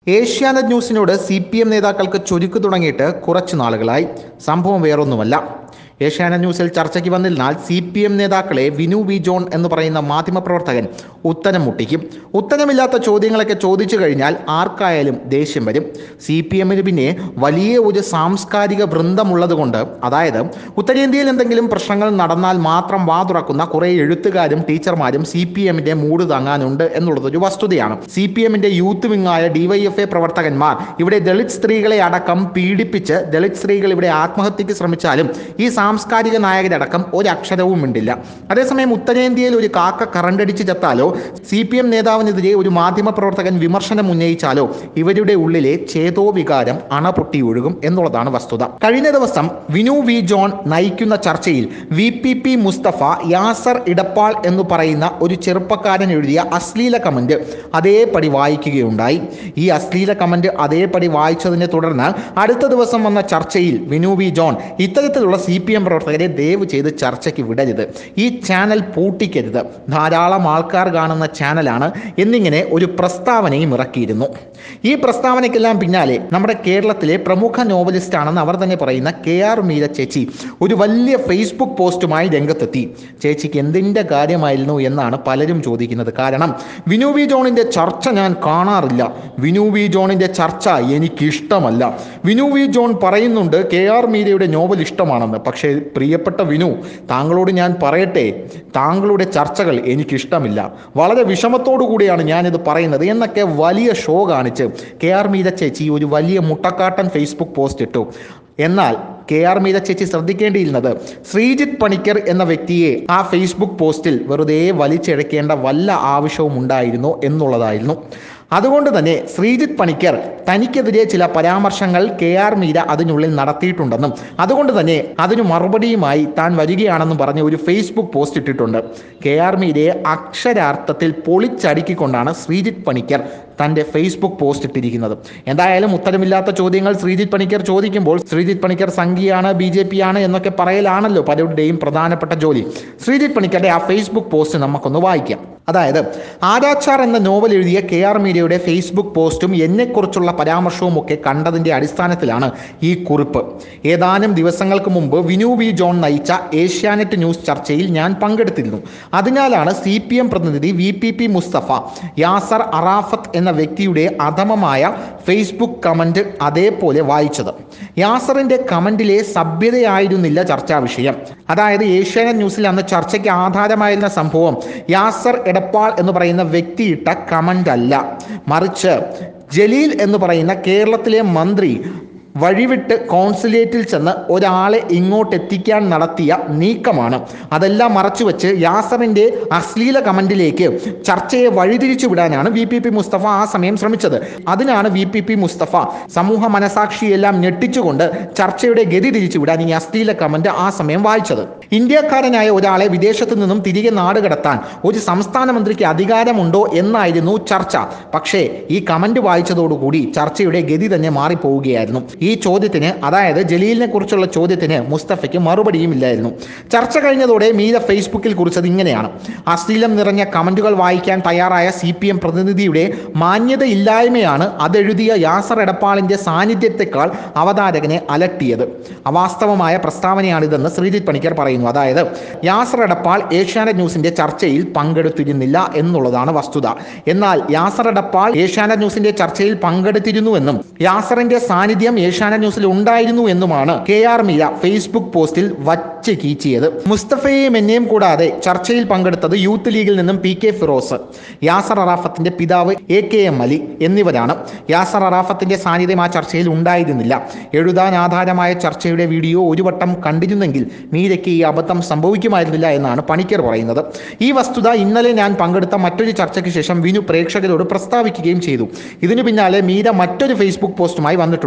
ഏഷ്യാനെറ്റ് ന്യൂസിനോട് C P M നേതാക്കൾക്ക് ചുരുക്കു തുടങ്ങിയിട്ട് കുറച്ചു നാളുകളായി സംഭവം വേറൊന്നുമല്ല ഏഷ്യാനെറ്റ് ന്യൂസിൽ ചർച്ചയ്ക്ക് വന്നിരുന്നാൽ സി പി എം നേതാക്കളെ വിനു വി ജോൺ എന്ന് പറയുന്ന മാധ്യമപ്രവർത്തകൻ ഉത്തരം മുട്ടിക്കും ഉത്തരമില്ലാത്ത ചോദ്യങ്ങളൊക്കെ ചോദിച്ചു കഴിഞ്ഞാൽ ആർക്കായാലും ദേഷ്യം വരും സി പി എമ്മിന് പിന്നെ വലിയ ഒരു സാംസ്കാരിക വൃന്ദമുള്ളത് കൊണ്ട് അതായത് ഉത്തരേന്ത്യയിൽ എന്തെങ്കിലും പ്രശ്നങ്ങൾ നടന്നാൽ മാത്രം വാ തുറക്കുന്ന കുറേ എഴുത്തുകാരും ടീച്ചർമാരും സി പി എമ്മിന്റെ മൂട് താങ്ങാനുണ്ട് എന്നുള്ളതൊരു വസ്തുതയാണ് സി പി എമ്മിന്റെ യൂത്ത് വിങ്ങായ ഡിവൈഎഫ്ഐ പ്രവർത്തകന്മാർ ഇവിടെ ദളിത് സ്ത്രീകളെ അടക്കം പീഡിപ്പിച്ച് ദളിത് സ്ത്രീകൾ ഇവിടെ ആത്മഹത്യക്ക് ശ്രമിച്ചാലും ഈ സാംസ്കാരിക നായകരടക്കം ഒരക്ഷരവും മിണ്ടില്ല അതേസമയം ഉത്തരേന്ത്യയിൽ ഒരു കാക്ക കറണ്ടടിച്ച് ചത്താലോ സി പി എം നേതാവിനെതിരെ ഒരു മാധ്യമ പ്രവർത്തകൻ വിമർശനം ഉന്നയിച്ചാലോ ഇവരുടെ ഉള്ളിലെ ചേതോ വികാരം അണപൊട്ടി ഒഴുകും എന്നുള്ളതാണ് വസ്തുത കഴിഞ്ഞ ദിവസം വിനു വി ജോൺ നയിക്കുന്ന ചർച്ചയിൽ V P P Mustafa Yasar Edappal എന്ന് പറയുന്ന ഒരു ചെറുപ്പക്കാരൻ എഴുതിയ അശ്ലീല കമന്റ് അതേപടി വായിക്കുകയുണ്ടായി ഈ അശ്ലീല കമന്റ് അതേപടി വായിച്ചതിനെ തുടർന്ന് അടുത്ത ദിവസം വന്ന ചർച്ചയിൽ വിനു വി ജോൺ ഇത്തരത്തിലുള്ള സി പി എം പ്രവർത്തകരെ ദയവ് ചെയ്ത് ചർച്ചയ്ക്ക് വിടരുത് ഈ ചാനൽ പൂട്ടിക്കരുത് ധാരാളം ആൾക്കാർ കാണുന്ന ചാനലാണ് എന്നിങ്ങനെ ഒരു പ്രസ്താവനയും ഇറക്കിയിരുന്നു ഈ പ്രസ്താവനയ്ക്കെല്ലാം പിന്നാലെ നമ്മുടെ കേരളത്തിലെ പ്രമുഖ നോവലിസ്റ്റ് ആണെന്ന് അവർ തന്നെ പറയുന്ന കെ ആർ മീര ചേച്ചി ഒരു വലിയ ഫേസ്ബുക്ക് പോസ്റ്റുമായി രംഗത്തെത്തി ചേച്ചിക്ക് എന്തിൻ്റെ കാര്യമായിരുന്നു എന്നാണ് പലരും ചോദിക്കുന്നത് കാരണം വിനു വി ജോണിൻ്റെ ചർച്ച ഞാൻ കാണാറില്ല വിനു വി ജോണിൻ്റെ ചർച്ച എനിക്കിഷ്ടമല്ല വിനു വി ജോൺ പറയുന്നുണ്ട് കെ ആർ മീരയുടെ നോവൽ ഇഷ്ടമാണെന്ന് പക്ഷേ പ്രിയപ്പെട്ട വിനു താങ്കളോട് ഞാൻ പറയട്ടെ താങ്കളുടെ ചർച്ചകൾ എനിക്കിഷ്ടമില്ല വളരെ വിഷമത്തോടു കൂടിയാണ് ഞാനിത് പറയുന്നത് എന്നൊക്കെ വലിയ ഷോ കാണിച്ച് കെ ആർ മീര ചേച്ചി ഒരു വലിയ മുട്ടക്കാട്ടൻ ഫേസ്ബുക്ക് പോസ്റ്റ് ഇട്ടു എന്നാൽ കെ ആർ മീര ചേച്ചി ശ്രദ്ധിക്കേണ്ടിയിരുന്നത് ശ്രീജിത്ത് പണിക്കർ എന്ന വ്യക്തിയെ ആ ഫേസ്ബുക്ക് പോസ്റ്റിൽ വെറുതെ വലിച്ചിഴക്കേണ്ട വല്ല ആവശ്യവും ഉണ്ടായിരുന്നോ എന്നുള്ളതായിരുന്നു അതുകൊണ്ട് തന്നെ ശ്രീജിത്ത് പണിക്കർ തനിക്കെതിരെ ചില പരാമർശങ്ങൾ കെ ആർ മീര അതിനുള്ളിൽ നടത്തിയിട്ടുണ്ടെന്നും അതുകൊണ്ട് തന്നെ അതിനു മറുപടിയുമായി താൻ വരികയാണെന്നും പറഞ്ഞ് ഒരു ഫേസ്ബുക്ക് പോസ്റ്റ് ഇട്ടിട്ടുണ്ട് കെ ആർ മീരയെ അക്ഷരാർത്ഥത്തിൽ പൊളിച്ചടുക്കിക്കൊണ്ടാണ് ശ്രീജിത്ത് പണിക്കർ തൻ്റെ ഫേസ്ബുക്ക് പോസ്റ്റ് ഇട്ടിരിക്കുന്നത് എന്തായാലും ഉത്തരമില്ലാത്ത ചോദ്യങ്ങൾ ശ്രീജിത്ത് പണിക്കർ ചോദിക്കുമ്പോൾ ശ്രീജിത്ത് പണിക്കർ സംഘിയാണ് ബി ജെ പി ആണ് എന്നൊക്കെ പറയലാണല്ലോ പലരുടെയും പ്രധാനപ്പെട്ട ജോലി ശ്രീജിത്ത് പണിക്കരുടെ ആ ഫേസ്ബുക്ക് പോസ്റ്റ് നമുക്കൊന്ന് വായിക്കാം അതായത് ആരാച്ചാർ എന്ന നോവൽ എഴുതിയ കെ ആർ മീരയുടെ ഫേസ്ബുക്ക് പോസ്റ്റും എന്നെക്കുറിച്ചുള്ള പരാമർശവും ഒക്കെ കണ്ടതിൻ്റെ അടിസ്ഥാനത്തിലാണ് ഈ കുറിപ്പ് ഏതാനും ദിവസങ്ങൾക്ക് മുമ്പ് വിനു വി ജോൺ നയിച്ച ഏഷ്യാനെറ്റ് ന്യൂസ് ചർച്ചയിൽ ഞാൻ പങ്കെടുത്തിരുന്നു അതിനാലാണ് സി പി എം പ്രതിനിധി V P P Mustafa Yasar Arafat എന്ന വ്യക്തിയുടെ അധമമായ ഫേസ്ബുക്ക് കമന്റ് അതേപോലെ വായിച്ചത് യാസറിന്റെ കമന്റിലെ സഭ്യതയായിരുന്നില്ല ചർച്ചാ വിഷയം അതായത് ഏഷ്യാനെറ്റ് ന്യൂസിൽ അന്ന് ചർച്ചയ്ക്ക് ആധാരമായിരുന്ന സംഭവം യാസർ എടപ്പാൾ എന്ന് പറയുന്ന വ്യക്തിയിട്ട കമന്റ് അല്ല മറിച്ച് ജലീൽ എന്ന് പറയുന്ന കേരളത്തിലെ മന്ത്രി വഴിവിട്ട് കോൺസുലേറ്റിൽ ചെന്ന് ഒരാളെ ഇങ്ങോട്ട് എത്തിക്കാൻ നടത്തിയ നീക്കമാണ് അതെല്ലാം മറച്ചുവെച്ച് യാസറിൻ്റെ അശ്ലീല കമന്റിലേക്ക് ചർച്ചയെ വഴിതിരിച്ചു വിടാനാണ് വി പി പി മുസ്തഫ ആ സമയം ശ്രമിച്ചത് അതിനാണ് വി പി പി മുസ്തഫ സമൂഹ മനസാക്ഷിയെല്ലാം ഞെട്ടിച്ചുകൊണ്ട് ചർച്ചയുടെ ഗതി തിരിച്ചു വിടാൻ ഈ അശ്ലീല കമന്റ് ആ സമയം വായിച്ചത് ഇന്ത്യക്കാരനായ ഒരാളെ വിദേശത്ത് നിന്നും തിരികെ നാട് കടത്താൻ ഒരു സംസ്ഥാന മന്ത്രിക്ക് അധികാരമുണ്ടോ എന്നായിരുന്നു ചർച്ച പക്ഷേ ഈ കമന്റ് വായിച്ചതോടുകൂടി ചർച്ചയുടെ ഗതി തന്നെ മാറിപ്പോവുകയായിരുന്നു ഈ ചോദ്യത്തിന് അതായത് ജലീലിനെ കുറിച്ചുള്ള ചോദ്യത്തിന് മുസ്തഫയ്ക്ക് മറുപടിയും ഇല്ലായിരുന്നു ചർച്ച കഴിഞ്ഞതോടെ മീര ഫേസ്ബുക്കിൽ കുറിച്ചത് ഇങ്ങനെയാണ് അശ്ലീലം നിറഞ്ഞ കമന്റുകൾ വായിക്കാൻ തയ്യാറായ സി പി എം പ്രതിനിധിയുടെ മാന്യതയില്ലായ്മയാണ് അതെഴുതിയ യാസർ എടപ്പാളിന്റെ സാന്നിധ്യത്തെക്കാൾ അവതാരകനെ അലട്ടിയത് അവാസ്തവമായ പ്രസ്താവനയാണിതെന്ന് ശ്രീജിത്ത് പണിക്കർ പറയുന്നു അതായത് യാസർ എടപ്പാൾ ഏഷ്യാനെറ്റ് ന്യൂസിന്റെ ചർച്ചയിൽ പങ്കെടുത്തിരുന്നില്ല എന്നുള്ളതാണ് വസ്തുത എന്നാൽ യാസർ എടപ്പാൾ ഏഷ്യാനെറ്റ് ന്യൂസിന്റെ ചർച്ചയിൽ പങ്കെടുത്തിരുന്നുവെന്നും യാസറിന്റെ സാന്നിധ്യം ഏഷ്യാനെറ്റ് ന്യൂസിൽ ഉണ്ടായിരുന്നു എന്നുമാണ് കെ ആർ മീര ഫേസ്ബുക്ക് പോസ്റ്റിൽ വച്ച് കീച്ചിയത് മുസ്തഫയെയും എന്നെയും കൂടാതെ ചർച്ചയിൽ പങ്കെടുത്തത് യൂത്ത് ലീഗിൽ നിന്നും പി കെ ഫിറോസ് യാസർ അറാഫത്തിന്റെ പിതാവ് എ കെ എം അലി എന്നിവരാണ് യാസർ അറാഫത്തിന്റെ സാന്നിധ്യം ആ ചർച്ചയിൽ ഉണ്ടായിരുന്നില്ല എഴുതാൻ ആധാരമായ ചർച്ചയുടെ വീഡിയോ ഒരു വട്ടം കണ്ടിരുന്നെങ്കിൽ മീരയ്ക്ക് ഈ അബദ്ധം സംഭവിക്കുമായിരുന്നില്ല എന്നാണ് പണിക്കർ പറയുന്നത് ഈ വസ്തുത ഇന്നലെ ഞാൻ പങ്കെടുത്ത മറ്റൊരു ചർച്ചയ്ക്ക് ശേഷം വിനു പ്രേക്ഷകരോട് പ്രസ്താവിക്കുകയും ചെയ്തു ഇതിനു പിന്നാലെ മീര മറ്റൊരു ഫേസ്ബുക്ക് പോസ്റ്റുമായി വന്നിട്ടുണ്ട് അതാണ്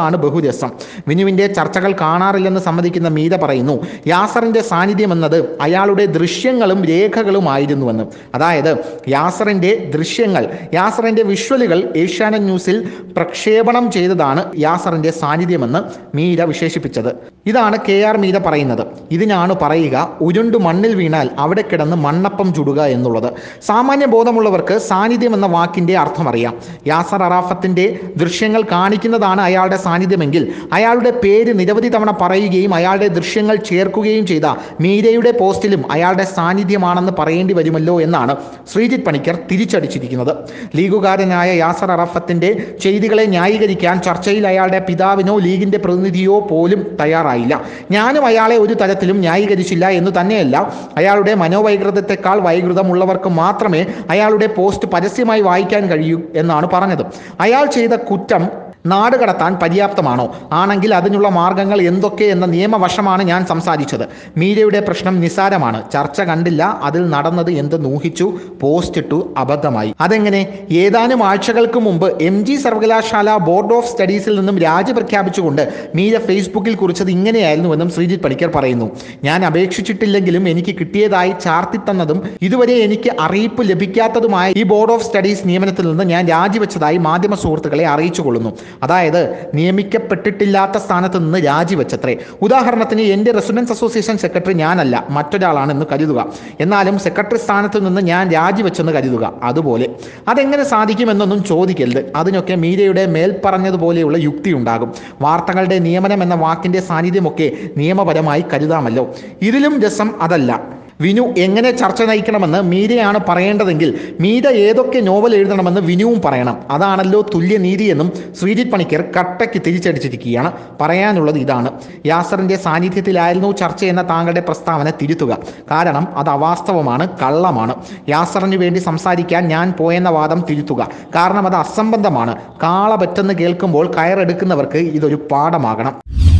അതാണ് ബഹുരസം വിനുവിന്റെ ചർച്ചകൾ കാണാറില്ലെന്ന് സമ്മതിക്കുന്ന മീര പറയുന്നു യാസറിന്റെ സാന്നിധ്യം എന്നത് അയാളുടെ ദൃശ്യങ്ങളും രേഖകളുമായിരുന്നുവെന്ന് അതായത് യാസറിന്റെ ദൃശ്യങ്ങൾ യാസറിന്റെ വിഷ്വലുകൾ ഏഷ്യാനെറ്റ് ന്യൂസിൽ പ്രക്ഷേപണം ചെയ്തതാണ് യാസറിന്റെ സാന്നിധ്യമെന്ന് മീര വിശേഷിപ്പിച്ചത് ഇതാണ് കെ ആർ മീര പറയുന്നത് ഇതിനാണ് പറയുക ഉരുണ്ടു മണ്ണിൽ വീണാൽ അവിടെ കിടന്ന് മണ്ണപ്പം ചുടുക എന്നുള്ളത് സാമാന്യ ബോധമുള്ളവർക്ക് സാന്നിധ്യം എന്ന വാക്കിന്റെ അർത്ഥം അറിയാം യാസർ അറാഫത്തിന്റെ ദൃശ്യങ്ങൾ കാണിക്കുന്നതാണ് അയാളുടെ സാന്നിധ്യമെങ്കിൽ അയാളുടെ പേര് നിരവധി തവണ പറയുകയും അയാളുടെ ദൃശ്യങ്ങൾ ചേർക്കുകയും ചെയ്ത മീരയുടെ പോസ്റ്റിലും അയാളുടെ സാന്നിധ്യമാണെന്ന് പറയേണ്ടി വരുമല്ലോ എന്നാണ് ശ്രീജിത്ത് പണിക്കർ തിരിച്ചടിച്ചിരിക്കുന്നത് ലീഗുകാരനായ യാസർ അറാഫത്തിന്റെ ചെയ്തികളെ ന്യായീകരിക്കാൻ ചർച്ചയിൽ അയാളുടെ പിതാവിനോ ലീഗിന്റെ പ്രതിനിധിയോ പോലും തയ്യാറായില്ല ഞാനും അയാളെ ഒരു തരത്തിലും ന്യായീകരിച്ചില്ല എന്ന് തന്നെയല്ല അയാളുടെ മനോവൈകൃതത്തെക്കാൾ വൈകൃതമുള്ളവർക്ക് മാത്രമേ അയാളുടെ പോസ്റ്റ് പരസ്യമായി വായിക്കാൻ കഴിയൂ എന്നാണ് പറഞ്ഞത് അയാൾ ചെയ്ത കുറ്റം നാട് കടത്താൻ പര്യാപ്തമാണോ ആണെങ്കിൽ അതിനുള്ള മാർഗങ്ങൾ എന്തൊക്കെ എന്ന നിയമവശമാണ് ഞാൻ സംസാരിച്ചത് മീരയുടെ പ്രശ്നം നിസാരമാണ് ചർച്ച കണ്ടില്ല അതിൽ നടന്നത് എന്ത് ഊഹിച്ചു പോസ്റ്റ് ഇട്ടു അബദ്ധമായി അതെങ്ങനെ ഏതാനും ആഴ്ചകൾക്ക് മുമ്പ് എം ജി സർവകലാശാല ബോർഡ് ഓഫ് സ്റ്റഡീസിൽ നിന്നും രാജി പ്രഖ്യാപിച്ചുകൊണ്ട് മീര ഫേസ്ബുക്കിൽ കുറിച്ചത് ഇങ്ങനെയായിരുന്നുവെന്നും ശ്രീജിത്ത് പണിക്കർ പറയുന്നു ഞാൻ അപേക്ഷിച്ചിട്ടില്ലെങ്കിലും എനിക്ക് കിട്ടിയതായി ചാർത്തിത്തന്നതും ഇതുവരെ എനിക്ക് അറിയിപ്പ് ലഭിക്കാത്തതുമായ ഈ ബോർഡ് ഓഫ് സ്റ്റഡീസ് നിയമനത്തിൽ നിന്ന് ഞാൻ രാജിവെച്ചതായി മാധ്യമ സുഹൃത്തുക്കളെ അറിയിച്ചു കൊള്ളുന്നു അതായത് നിയമിക്കപ്പെട്ടിട്ടില്ലാത്ത സ്ഥാനത്ത് നിന്ന് രാജിവെച്ചത്രേ ഉദാഹരണത്തിന് എൻ്റെ റെസിഡൻസ് അസോസിയേഷൻ സെക്രട്ടറി ഞാനല്ല മറ്റൊരാളാണെന്ന് കരുതുക എന്നാലും സെക്രട്ടറി സ്ഥാനത്ത് നിന്ന് ഞാൻ രാജിവെച്ചെന്ന് കരുതുക അതുപോലെ അതെങ്ങനെ സാധിക്കുമെന്നൊന്നും ചോദിക്കരുത് അതിനൊക്കെ മീരയുടെ മേൽ പറഞ്ഞതുപോലെയുള്ള യുക്തി ഉണ്ടാകും വാർത്തകളുടെ നിയമനം എന്ന വാക്കിൻ്റെ സാന്നിധ്യമൊക്കെ നിയമപരമായി കരുതാമല്ലോ ഇതിലും രസം അതല്ല വിനു എങ്ങനെ ചർച്ച നയിക്കണമെന്ന് മീരയാണ് പറയേണ്ടതെങ്കിൽ മീര ഏതൊക്കെ നോവൽ എഴുതണമെന്ന് വിനുവും പറയണം അതാണല്ലോ തുല്യനീതി എന്നും ശ്രീജിത്ത് പണിക്കർ കട്ടയ്ക്ക് തിരിച്ചടിച്ചിരിക്കുകയാണ് പറയാനുള്ളത് ഇതാണ് യാസറിന്റെ സാന്നിധ്യത്തിലായിരുന്നു ചർച്ച എന്ന താങ്കളുടെ പ്രസ്താവന തിരുത്തുക കാരണം അത് അവാസ്തവമാണ് കള്ളമാണ് യാസറിന് വേണ്ടി സംസാരിക്കാൻ ഞാൻ പോയെന്ന വാദം തിരുത്തുക കാരണം അത് അസംബന്ധമാണ് കാള പറ്റെന്ന് കേൾക്കുമ്പോൾ കയറെടുക്കുന്നവർക്ക് ഇതൊരു പാഠമാകണം